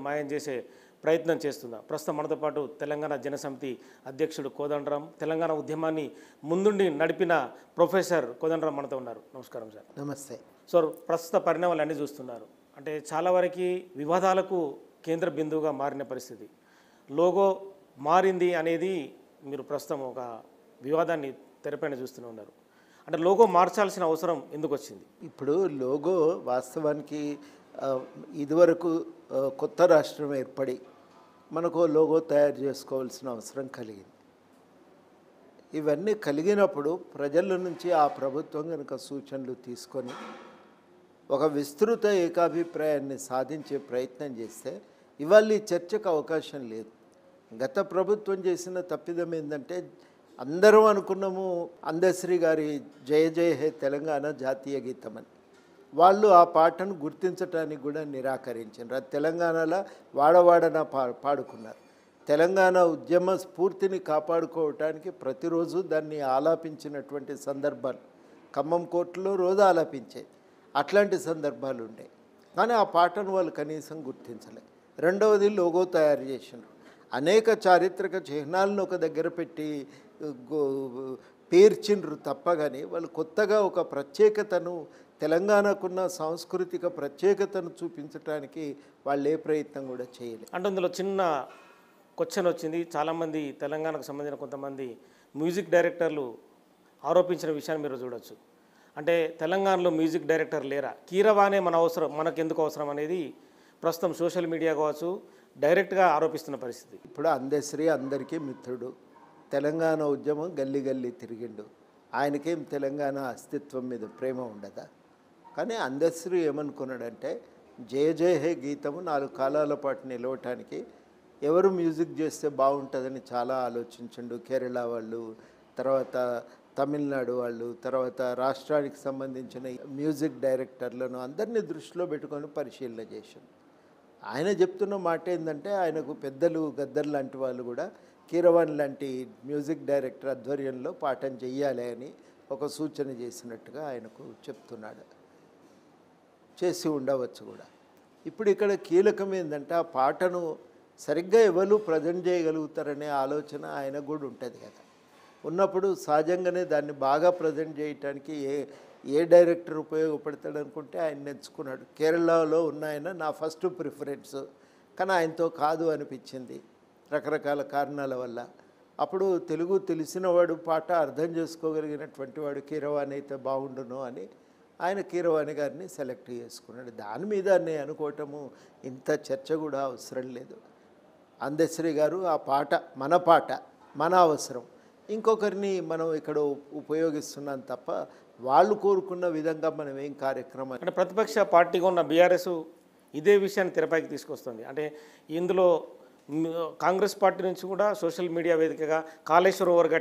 మాయం చేసే ప్రయత్నం చేస్తుందా ప్రస్తుతం మనతో పాటు తెలంగాణ జనసమితి అధ్యక్షుడు కోదండరాం తెలంగాణ ఉద్యమాన్ని ముందుండి నడిపిన ప్రొఫెసర్ కోదండరాం మనతో ఉన్నారు నమస్కారం సార్ నమస్తే సో ప్రస్తుత పరిణామాలు అన్నీ చూస్తున్నారు అంటే చాలా వరకు వివాదాలకు కేంద్ర బిందువుగా మారిన పరిస్థితి లోగో మారింది అనేది మీరు ప్రస్తుతం ఒక వివాదాన్ని తెరపైన చూస్తూనే ఉన్నారు అంటే లోగో మార్చాల్సిన అవసరం ఎందుకు వచ్చింది ఇప్పుడు లోగో వాస్తవానికి ఆ, ఇదివరకు ఆ, కొత్త రాష్ట్రం ఏర్పడి మనకు ఓ లోగో తయారు చేసుకోవాల్సిన అవసరం కలిగింది ఇవన్నీ కలిగినప్పుడు ప్రజల నుంచి ఆ ప్రభుత్వం కనుక సూచనలు తీసుకొని ఒక విస్తృత ఏకాభిప్రాయాన్ని సాధించే ప్రయత్నం చేస్తే ఇవాళ ఈ చర్చకు అవకాశం లేదు గత ప్రభుత్వం చేసిన తప్పిదం ఏంటంటే అందరం అనుకున్నాము అందశ్రీ గారి జయ జయ హే తెలంగాణ జాతీయ గీతం అని వాళ్ళు ఆ పాటను గుర్తించడానికి కూడా నిరాకరించారు అది తెలంగాణలో వాడవాడన పా పాడుకున్నారు తెలంగాణ ఉద్యమ స్ఫూర్తిని కాపాడుకోవటానికి ప్రతిరోజు దాన్ని ఆలాపించినటువంటి సందర్భాలు ఖమ్మం కోర్టులో రోజు ఆలాపించేది అట్లాంటి సందర్భాలు ఉండే కానీ ఆ పాటను వాళ్ళు కనీసం గుర్తించలే రెండవది లోగో తయారు చేసినారు అనేక చారిత్రక చిహ్నాలను ఒక దగ్గర పెట్టి గో- పేర్చిండ్రు తప్ప కానీ వాళ్ళు కొత్తగా ఒక ప్రత్యేకతను తెలంగాణకున్న సాంస్కృతిక ప్రత్యేకతను చూపించడానికి వాళ్ళు ఏ ప్రయత్నం కూడా చేయలేదు అంటే అందులో చిన్న క్వశ్చన్ వచ్చింది చాలామంది తెలంగాణకు సంబంధించిన కొంతమంది మ్యూజిక్ డైరెక్టర్లు ఆరోపించిన విషయాన్ని మీరు చూడొచ్చు అంటే తెలంగాణలో మ్యూజిక్ డైరెక్టర్ లేరా కీరవానే మన అవసరం మనకు ఎందుకు అవసరం అనేది ప్రస్తుతం సోషల్ మీడియా కావచ్చు డైరెక్ట్గా ఆరోపిస్తున్న పరిస్థితి ఇప్పుడు అందశ్రీ అందరికీ మిత్రుడు తెలంగాణ ఉద్యమం గల్లీ గల్లీ తిరిగిండు ఆయనకేం తెలంగాణ అస్తిత్వం మీద ప్రేమ ఉండదా కానీ అందశ్రీ ఏమనుకున్నాడంటే జయ జయ హే గీతము నాలుగు కాలాల పాటు నిలవటానికి ఎవరు మ్యూజిక్ చేస్తే బాగుంటుందని చాలా ఆలోచించండు కేరళ వాళ్ళు తర్వాత తమిళనాడు వాళ్ళు తర్వాత రాష్ట్రానికి సంబంధించిన మ్యూజిక్ డైరెక్టర్లను అందరినీ దృష్టిలో పెట్టుకొని పరిశీలన చేసిండు ఆయన చెప్తున్న మాట ఏంటంటే ఆయనకు పెద్దలు గద్దర్ లాంటి వాళ్ళు కూడా కీరవాణి లాంటి మ్యూజిక్ డైరెక్టర్ ఆధ్వర్యంలో పాఠం చెయ్యాలి అని ఒక సూచన చేసినట్టుగా ఆయనకు చెప్తున్నాడు చేసి ఉండవచ్చు కూడా ఇప్పుడు ఇక్కడ కీలకం ఏంటంటే ఆ పాటను సరిగ్గా ఎవరు ప్రజెంట్ చేయగలుగుతారనే ఆలోచన ఆయనకు కూడా ఉంటుంది కదా ఉన్నప్పుడు సహజంగానే దాన్ని బాగా ప్రజెంట్ చేయటానికి ఏ ఏ డైరెక్టర్ ఉపయోగపడతాడు అనుకుంటే ఆయన ఎంచుకున్నాడు కేరళలో ఉన్న ఆయన నా ఫస్ట్ ప్రిఫరెన్స్ కానీ ఆయనతో కాదు అనిపించింది రకరకాల కారణాల వల్ల అప్పుడు తెలుగు తెలిసినవాడు పాట అర్థం చేసుకోగలిగినటువంటి వాడు కీరవాణి అయితే బాగుండును అని ఆయన కీరవాణి గారిని సెలెక్ట్ చేసుకున్నాడు దాని మీద నేను అనుకోవటము ఇంత చర్చ కూడా అవసరం లేదు అందశ్రీ గారు ఆ పాట మన పాట మన అవసరం ఇంకొకరిని మనం ఇక్కడ ఉ- ఉపయోగిస్తున్నాం తప్ప వాళ్ళు కోరుకున్న విధంగా మనం ఏం కార్యక్రమం అంటే ప్రతిపక్ష పార్టీగా ఉన్న బీఆర్ఎస్ ఇదే విషయాన్ని తెరపైకి తీసుకొస్తుంది అంటే ఇందులో మ్, కాంగ్రెస్ పార్టీ నుంచి కూడా సోషల్ మీడియా వేదికగా కాళేశ్వరం ఓవర్